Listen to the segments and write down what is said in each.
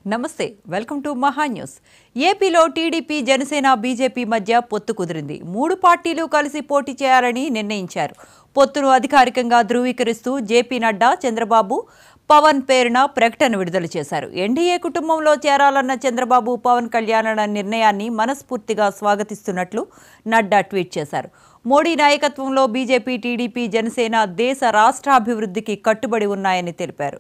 నమస్తే welcome to Maha news ఏపీలో TDP Janasena BJP మధ్య పొత్తు కుదిరింది మూడు పార్టీలు కలిసి పోటీ చేయాలని నిర్ణయించారు పొత్తును అధికారికంగా ధృవీకరిస్తూ జేపీ నడ్డా చంద్రబాబు పవన్ పేరున ప్రకటన విడుదల చేశారు ఎన్డీఏ కుటుంబంలో చేరాలన్న చంద్రబాబు పవన్ కళ్యాణ్ నిర్ణయాన్ని మనస్ఫూర్తిగా స్వాగతిస్తున్నట్లు నడ్డా ట్వీట్ చేశారు మోడీ నాయకత్వంలో బీజేపీ టీడీపీ జనసేన దేశ రాష్ట్రాభివృద్ధికి కట్టుబడి ఉన్నాయని తెలిపారు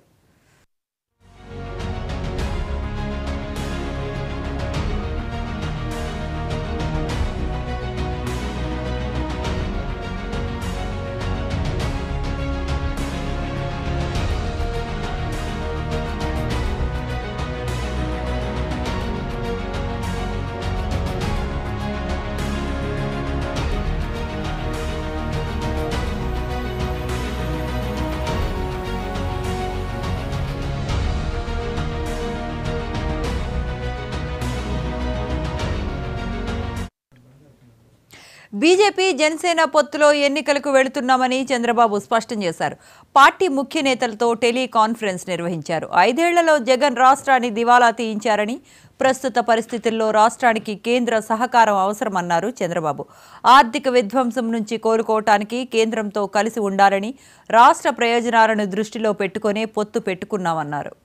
బీజేపీ జనసేన పొత్తులో ఎన్నికలకు వెళుతున్నామని చంద్రబాబు స్పష్టం చేశారు పార్టీ ముఖ్య నేతలతో టెలికాన్ఫరెన్స్ నిర్వహించారు ఐదేళ్లలో జగన్ రాష్ట్రాన్ని దివాలా తీయించారని ప్రస్తుత పరిస్థితుల్లో రాష్ట్రానికి కేంద్ర సహకారం అవసరమన్నారు చంద్రబాబు ఆర్థిక విధ్వంసం నుంచి కోలుకోవటానికి కేంద్రంతో కలిసి ఉండాలని రాష్ట్ర ప్రయోజనాలను దృష్టిలో పెట్టుకునే పొత్తు పెట్టుకున్నామన్నారు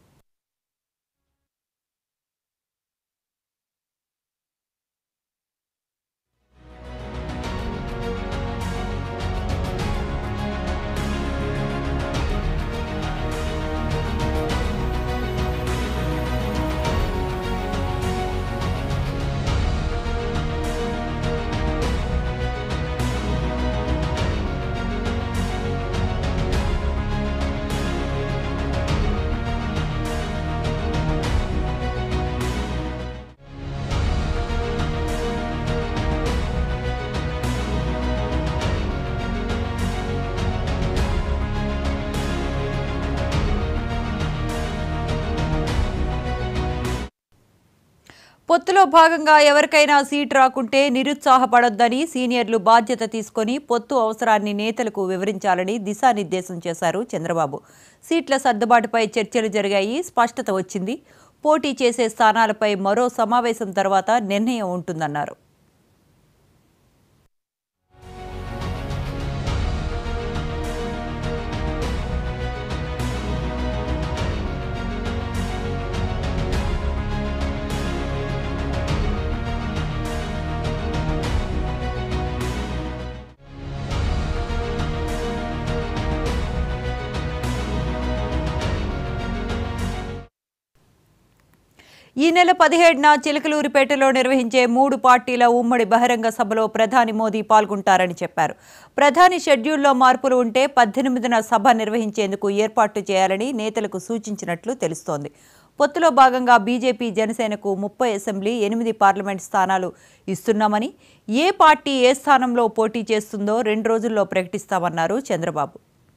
పొత్తులో భాగంగా ఎవరికైనా సీట్ రాకుంటే నిరుత్సాహపడొద్దని సీనియర్లు బాధ్యత తీసుకొని పొత్తు అవసరాన్ని నేతలకు వివరించాలని దిశానిర్దేశం చేశారు చంద్రబాబు సీట్ల సర్దుబాటుపై చర్చలు జరిగాయి స్పష్టత వచ్చింది పోటీ చేసే స్థానాలపై మరో సమావేశం తర్వాత నిర్ణయం ఉంటుందన్నారు ఈ నెల పదిహేడున చిలకలూరిపేటలో నిర్వహించే మూడు పార్టీల ఉమ్మడి బహిరంగ సభలో ప్రధాని మోదీ పాల్గొంటారని చెప్పారు ప్రధాని షెడ్యూల్లో మార్పులు ఉంటే పద్దెనిమిదిన సభ నిర్వహించేందుకు ఏర్పాట్లు చేయాలని నేతలకు సూచించినట్లు తెలుస్తోంది పొత్తులో భాగంగా బీజేపీ జనసేనకు ముప్పై అసెంబ్లీ ఎనిమిది పార్లమెంట్ స్థానాలు ఇస్తున్నామని ఏ పార్టీ ఏ స్థానంలో పోటీ చేస్తుందో రెండు రోజుల్లో ప్రకటిస్తామన్నారు చంద్రబాబు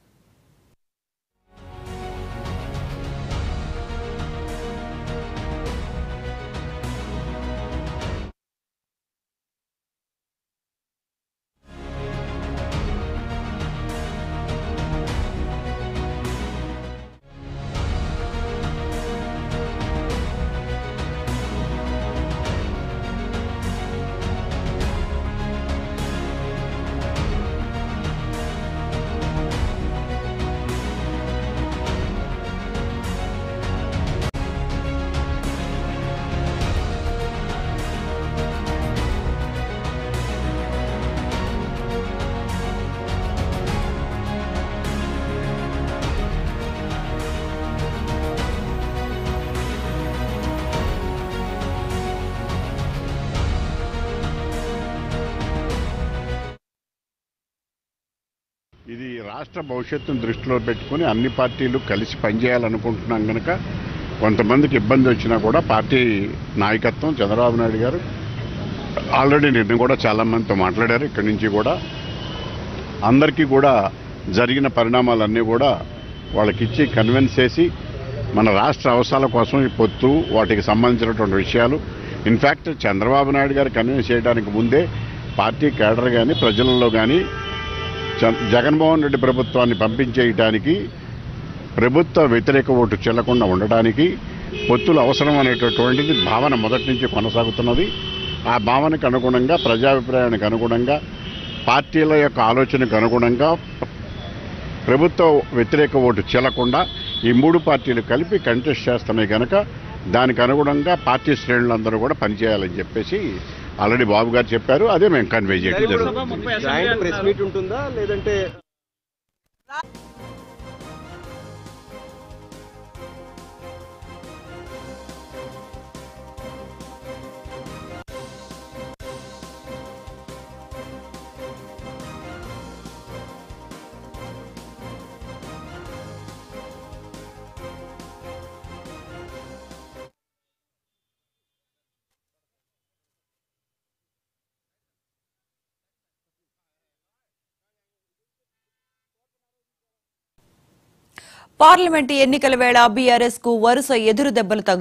ఇది రాష్ట్ర భవిష్యత్తును దృష్టిలో పెట్టుకుని అన్ని పార్టీలు కలిసి పనిచేయాలనుకుంటున్నాం కనుక కొంతమందికి ఇబ్బంది వచ్చినా కూడా పార్టీ నాయకత్వం చంద్రబాబు నాయుడు గారు ఆల్రెడీ నిన్న కూడా చాలా మందితో మాట్లాడారు ఇక్కడి నుంచి కూడా అందరికీ కూడా జరిగిన పరిణామాలన్నీ కూడా వాళ్ళకిచ్చి కన్విన్స్ చేసి మన రాష్ట్ర అవసరాల కోసం ఈ పొత్తు వాటికి సంబంధించినటువంటి విషయాలు ఇన్ఫ్యాక్ట్ చంద్రబాబు నాయుడు గారు కన్విన్స్ చేయడానికి ముందే పార్టీ కేడర్ కానీ ప్రజలలో కానీ చ- జగన్మోహన్ రెడ్డి ప్రభుత్వాన్ని పంపించేయటానికి ప్రభుత్వ వ్యతిరేక ఓటు చెల్లకుండా ఉండడానికి పొత్తులు అవసరం అనేటటువంటిది భావన మొదటి నుంచి కొనసాగుతున్నది ఆ భావనకు అనుగుణంగా ప్రజాభిప్రాయానికి అనుగుణంగా పార్టీల యొక్క ఆలోచనకు అనుగుణంగా ప్రభుత్వ వ్యతిరేక ఓటు చెల్లకుండా ఈ మూడు పార్టీలు కలిపి కంటెస్ట్ చేస్తున్నాయి కనుక దానికి అనుగుణంగా పార్టీ శ్రేణులందరూ కూడా పనిచేయాలని చెప్పేసి ఆల్రెడీ బాబు గారు చెప్పారు అదే మేము కన్వే చేయడం జరుగుతుంది జాయింట్ ప్రెస్ మీట్ ఉంటుందా లేదంటే పార్లమెంటు ఎన్నికల వేళ బీఆర్ఎస్ కు వరుస ఎదురు దెబ్బలు తగులు